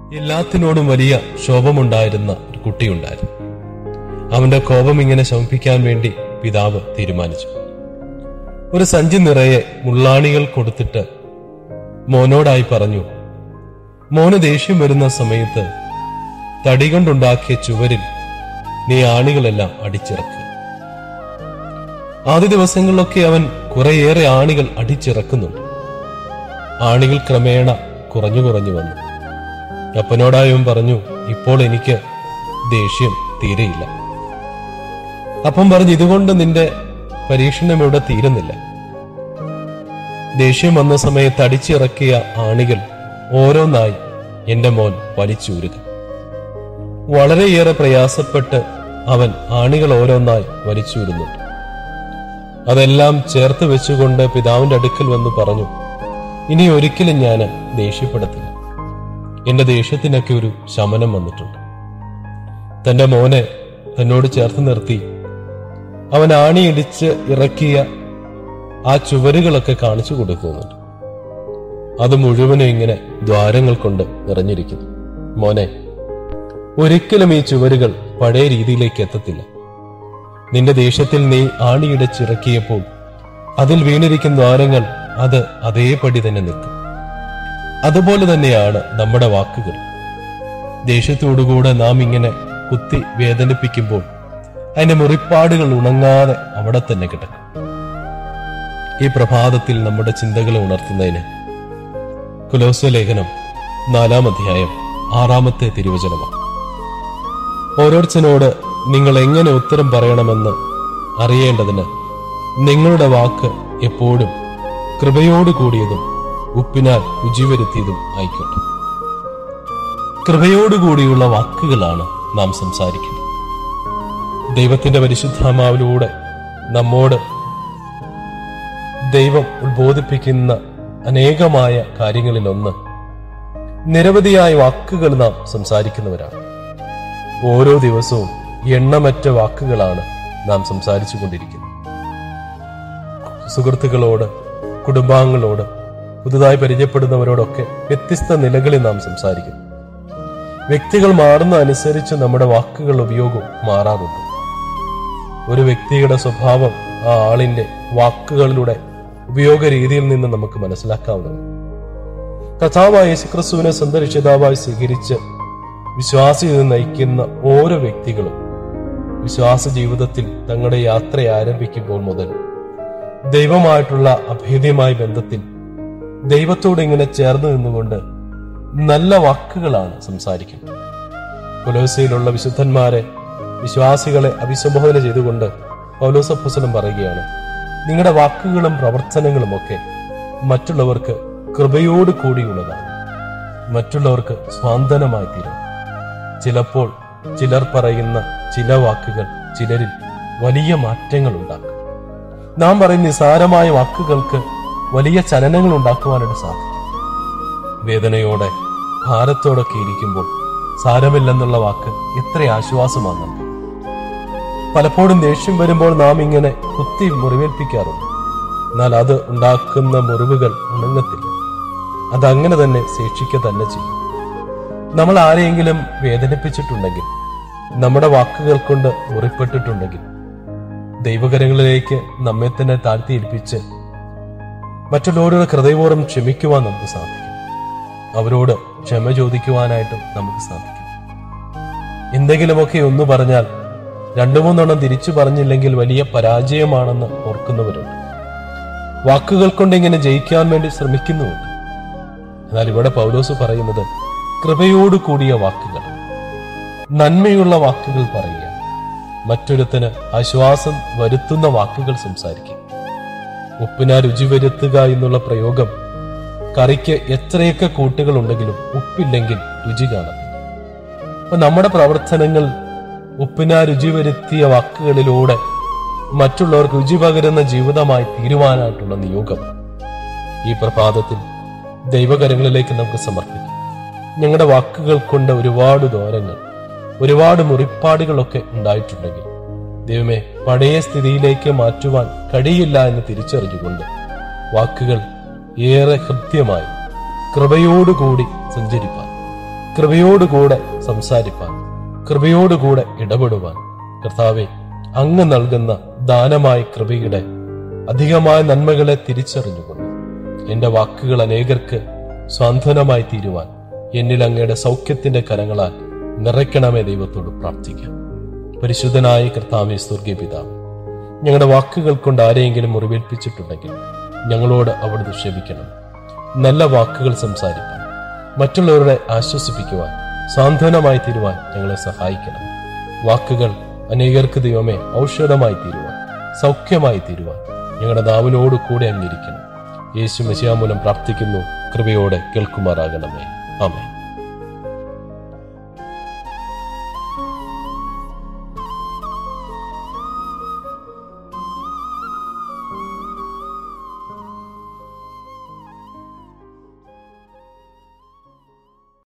എല്ലാത്തിനോടും വലിയ ശോഭമുണ്ടായിരുന്ന ഒരു കുട്ടിയുണ്ടായിരുന്നു അവന്റെ കോപം ഇങ്ങനെ ശമിപ്പിക്കാൻ വേണ്ടി പിതാവ് തീരുമാനിച്ചു ഒരു സഞ്ചി നിറയെ മുള്ളാണികൾ കൊടുത്തിട്ട് മോനോടായി പറഞ്ഞു മോന് ദേഷ്യം വരുന്ന സമയത്ത് തടി കൊണ്ടുണ്ടാക്കിയ ചുവരിൽ നീ ആണികളെല്ലാം അടിച്ചിറക്കുക ആദ്യ ദിവസങ്ങളിലൊക്കെ അവൻ കുറേയേറെ ആണികൾ അടിച്ചിറക്കുന്നുണ്ട് ആണികൾ ക്രമേണ കുറഞ്ഞു കുറഞ്ഞു വന്നു അപ്പനോടായവൻ പറഞ്ഞു ഇപ്പോൾ എനിക്ക് ദേഷ്യം തീരെയില്ല അപ്പം പറഞ്ഞു ഇതുകൊണ്ട് നിന്റെ പരീക്ഷണം ഇവിടെ തീരുന്നില്ല ദേഷ്യം വന്ന സമയത്ത് അടിച്ചിറക്കിയ ആണികൾ ഓരോന്നായി എന്റെ മോൻ വലിച്ചൂരുക വളരെയേറെ പ്രയാസപ്പെട്ട് അവൻ ആണികൾ ഓരോന്നായി വലിച്ചൂരുന്നുണ്ട് അതെല്ലാം ചേർത്ത് വെച്ചുകൊണ്ട് പിതാവിന്റെ അടുക്കൽ വന്ന് പറഞ്ഞു ഇനി ഒരിക്കലും ഞാൻ ദേഷ്യപ്പെടത്തില്ല എന്റെ ദേഷ്യത്തിനൊക്കെ ഒരു ശമനം വന്നിട്ടുണ്ട് തന്റെ മോനെ തന്നോട് ചേർത്ത് നിർത്തി അവൻ ആണിയിടിച്ച് ഇറക്കിയ ആ ചുവരുകളൊക്കെ കാണിച്ചു കൊടുക്കുന്നുണ്ട് അത് മുഴുവനും ഇങ്ങനെ ദ്വാരങ്ങൾ കൊണ്ട് നിറഞ്ഞിരിക്കുന്നു മോനെ ഒരിക്കലും ഈ ചുവരുകൾ പഴയ രീതിയിലേക്ക് എത്തത്തില്ല നിന്റെ ദേഷ്യത്തിൽ നീ ആണിയിടച്ചിറക്കിയപ്പോൾ അതിൽ വീണിരിക്കുന്ന ദ്വാരങ്ങൾ അത് അതേപടി തന്നെ നിൽക്കും അതുപോലെ തന്നെയാണ് നമ്മുടെ വാക്കുകൾ ദേഷ്യത്തോടുകൂടെ നാം ഇങ്ങനെ കുത്തി വേദനിപ്പിക്കുമ്പോൾ അതിന്റെ മുറിപ്പാടുകൾ ഉണങ്ങാതെ അവിടെ തന്നെ കിടക്കും ഈ പ്രഭാതത്തിൽ നമ്മുടെ ചിന്തകളെ ഉണർത്തുന്നതിന് കുലോസ ലേഖനം നാലാം അധ്യായം ആറാമത്തെ തിരുവചനമാണ് ഓരോരുത്തനോട് നിങ്ങൾ എങ്ങനെ ഉത്തരം പറയണമെന്ന് അറിയേണ്ടതിന് നിങ്ങളുടെ വാക്ക് എപ്പോഴും കൃപയോട് കൂടിയതും ഉപ്പിനാൽ രുചി വരുത്തിയതും ആയിക്കോട്ടെ കൃപയോടുകൂടിയുള്ള വാക്കുകളാണ് നാം സംസാരിക്കുന്നത് ദൈവത്തിന്റെ പരിശുദ്ധാമാവിലൂടെ നമ്മോട് ദൈവം ഉത്ബോധിപ്പിക്കുന്ന അനേകമായ കാര്യങ്ങളിലൊന്ന് നിരവധിയായ വാക്കുകൾ നാം സംസാരിക്കുന്നവരാണ് ഓരോ ദിവസവും എണ്ണമറ്റ വാക്കുകളാണ് നാം സംസാരിച്ചു കൊണ്ടിരിക്കുന്നത് സുഹൃത്തുക്കളോട് കുടുംബാംഗങ്ങളോട് പുതുതായി പരിചയപ്പെടുന്നവരോടൊക്കെ വ്യത്യസ്ത നിലകളിൽ നാം സംസാരിക്കുന്നു വ്യക്തികൾ മാറുന്ന അനുസരിച്ച് നമ്മുടെ വാക്കുകൾ ഉപയോഗം മാറാറുണ്ട് ഒരു വ്യക്തിയുടെ സ്വഭാവം ആ ആളിന്റെ വാക്കുകളിലൂടെ ഉപയോഗ രീതിയിൽ നിന്ന് നമുക്ക് മനസ്സിലാക്കാവുന്നതാണ് കഥാവായ യേശുക്രിസ്തുവിനെ സ്വന്തം രക്ഷിതാവായി സ്വീകരിച്ച് വിശ്വാസിയെ നയിക്കുന്ന ഓരോ വ്യക്തികളും വിശ്വാസ ജീവിതത്തിൽ തങ്ങളുടെ യാത്ര ആരംഭിക്കുമ്പോൾ മുതൽ ദൈവമായിട്ടുള്ള അഭേദ്യമായ ബന്ധത്തിൽ ദൈവത്തോട് ഇങ്ങനെ ചേർന്ന് നിന്നുകൊണ്ട് നല്ല വാക്കുകളാണ് സംസാരിക്കുന്നത് കൊലോസയിലുള്ള വിശുദ്ധന്മാരെ വിശ്വാസികളെ അഭിസംബോധന ചെയ്തുകൊണ്ട് പൗലോസപ്പുസലം പറയുകയാണ് നിങ്ങളുടെ വാക്കുകളും പ്രവർത്തനങ്ങളും ഒക്കെ മറ്റുള്ളവർക്ക് കൃപയോട് കൂടിയുള്ളതാണ് മറ്റുള്ളവർക്ക് സ്വാന്തനമായി തീരും ചിലപ്പോൾ ചിലർ പറയുന്ന ചില വാക്കുകൾ ചിലരിൽ വലിയ മാറ്റങ്ങൾ ഉണ്ടാക്കും നാം പറയുന്ന നിസാരമായ വാക്കുകൾക്ക് വലിയ ചലനങ്ങൾ ഉണ്ടാക്കുവാനായിട്ട് സാധിക്കും വേദനയോടെ ഭാരത്തോടൊക്കെ ഇരിക്കുമ്പോൾ സാരമില്ലെന്നുള്ള വാക്ക് എത്ര ആശ്വാസമാണ് നമുക്ക് പലപ്പോഴും ദേഷ്യം വരുമ്പോൾ നാം ഇങ്ങനെ കുത്തി മുറിവേൽപ്പിക്കാറുണ്ട് എന്നാൽ അത് ഉണ്ടാക്കുന്ന മുറിവുകൾ ഉണങ്ങത്തില്ല അതങ്ങനെ തന്നെ ശേഷിക്കുക തന്നെ ചെയ്യും നമ്മൾ ആരെയെങ്കിലും വേദനിപ്പിച്ചിട്ടുണ്ടെങ്കിൽ നമ്മുടെ വാക്കുകൾ കൊണ്ട് മുറിപ്പെട്ടിട്ടുണ്ടെങ്കിൽ ദൈവകരങ്ങളിലേക്ക് നമ്മെ തന്നെ താഴ്ത്തിയേൽപ്പിച്ച് മറ്റുള്ളവരോട് ഹൃദയപൂർവ്വം ക്ഷമിക്കുവാൻ നമുക്ക് സാധിക്കും അവരോട് ക്ഷമ ചോദിക്കുവാനായിട്ടും നമുക്ക് സാധിക്കും എന്തെങ്കിലുമൊക്കെ ഒന്ന് പറഞ്ഞാൽ രണ്ടു മൂന്നെണ്ണം തിരിച്ചു പറഞ്ഞില്ലെങ്കിൽ വലിയ പരാജയമാണെന്ന് ഓർക്കുന്നവരുണ്ട് വാക്കുകൾ കൊണ്ട് ഇങ്ങനെ ജയിക്കാൻ വേണ്ടി ശ്രമിക്കുന്നുമുണ്ട് എന്നാൽ ഇവിടെ പൗലോസ് പറയുന്നത് കൃപയോട് കൂടിയ വാക്കുകൾ നന്മയുള്ള വാക്കുകൾ പറയുക മറ്റൊരുത്തിന് ആശ്വാസം വരുത്തുന്ന വാക്കുകൾ സംസാരിക്കുക ഉപ്പിനാ രുചി വരുത്തുക എന്നുള്ള പ്രയോഗം കറിക്ക് എത്രയൊക്കെ കൂട്ടുകൾ ഉണ്ടെങ്കിലും ഉപ്പില്ലെങ്കിൽ രുചി കാണത്തില്ല അപ്പൊ നമ്മുടെ പ്രവർത്തനങ്ങൾ ഉപ്പിനാ രുചി വരുത്തിയ വാക്കുകളിലൂടെ മറ്റുള്ളവർക്ക് രുചി പകരുന്ന ജീവിതമായി തീരുവാനായിട്ടുള്ള നിയോഗം ഈ പ്രഭാതത്തിൽ ദൈവകരങ്ങളിലേക്ക് നമുക്ക് സമർപ്പിക്കാം ഞങ്ങളുടെ വാക്കുകൾ കൊണ്ട് ഒരുപാട് ദോരങ്ങൾ ഒരുപാട് മുറിപ്പാടുകളൊക്കെ ഉണ്ടായിട്ടുണ്ടെങ്കിൽ ദൈവമേ പഴയ സ്ഥിതിയിലേക്ക് മാറ്റുവാൻ കഴിയില്ല എന്ന് തിരിച്ചറിഞ്ഞുകൊണ്ട് വാക്കുകൾ ഏറെ ഹൃദ്യമായി കൃപയോടുകൂടി സഞ്ചരിപ്പാൻ കൃപയോടുകൂടെ സംസാരിപ്പാൻ കൃപയോടുകൂടെ ഇടപെടുവാൻ കർത്താവെ അങ്ങ് നൽകുന്ന ദാനമായ കൃപയുടെ അധികമായ നന്മകളെ തിരിച്ചറിഞ്ഞുകൊണ്ട് എന്റെ വാക്കുകൾ അനേകർക്ക് സ്വാന്തനമായി തീരുവാൻ എന്നിൽ അങ്ങയുടെ സൗഖ്യത്തിന്റെ കരങ്ങളാൽ നിറയ്ക്കണമേ ദൈവത്തോട് പ്രാർത്ഥിക്കാം പരിശുദ്ധനായ കർത്താവെ സ്വർഗീയ പിതാവ് ഞങ്ങളുടെ വാക്കുകൾ കൊണ്ട് ആരെയെങ്കിലും മുറിവേൽപ്പിച്ചിട്ടുണ്ടെങ്കിൽ ഞങ്ങളോട് അവിടുന്ന് ക്ഷമിക്കണം നല്ല വാക്കുകൾ സംസാരിക്കാൻ മറ്റുള്ളവരെ ആശ്വസിപ്പിക്കുവാൻ സാന്ത്വനമായി തീരുവാൻ ഞങ്ങളെ സഹായിക്കണം വാക്കുകൾ അനേകർക്ക് ദൈവമേ ഔഷധമായി തീരുവാൻ സൗഖ്യമായി തീരുവാൻ ഞങ്ങളുടെ നാവിനോട് കൂടെ അങ്ങിരിക്കണം യേശു മെശിയാമൂലം പ്രാർത്ഥിക്കുന്നു കൃപയോടെ കേൾക്കുമാറാകണമേ ആമേ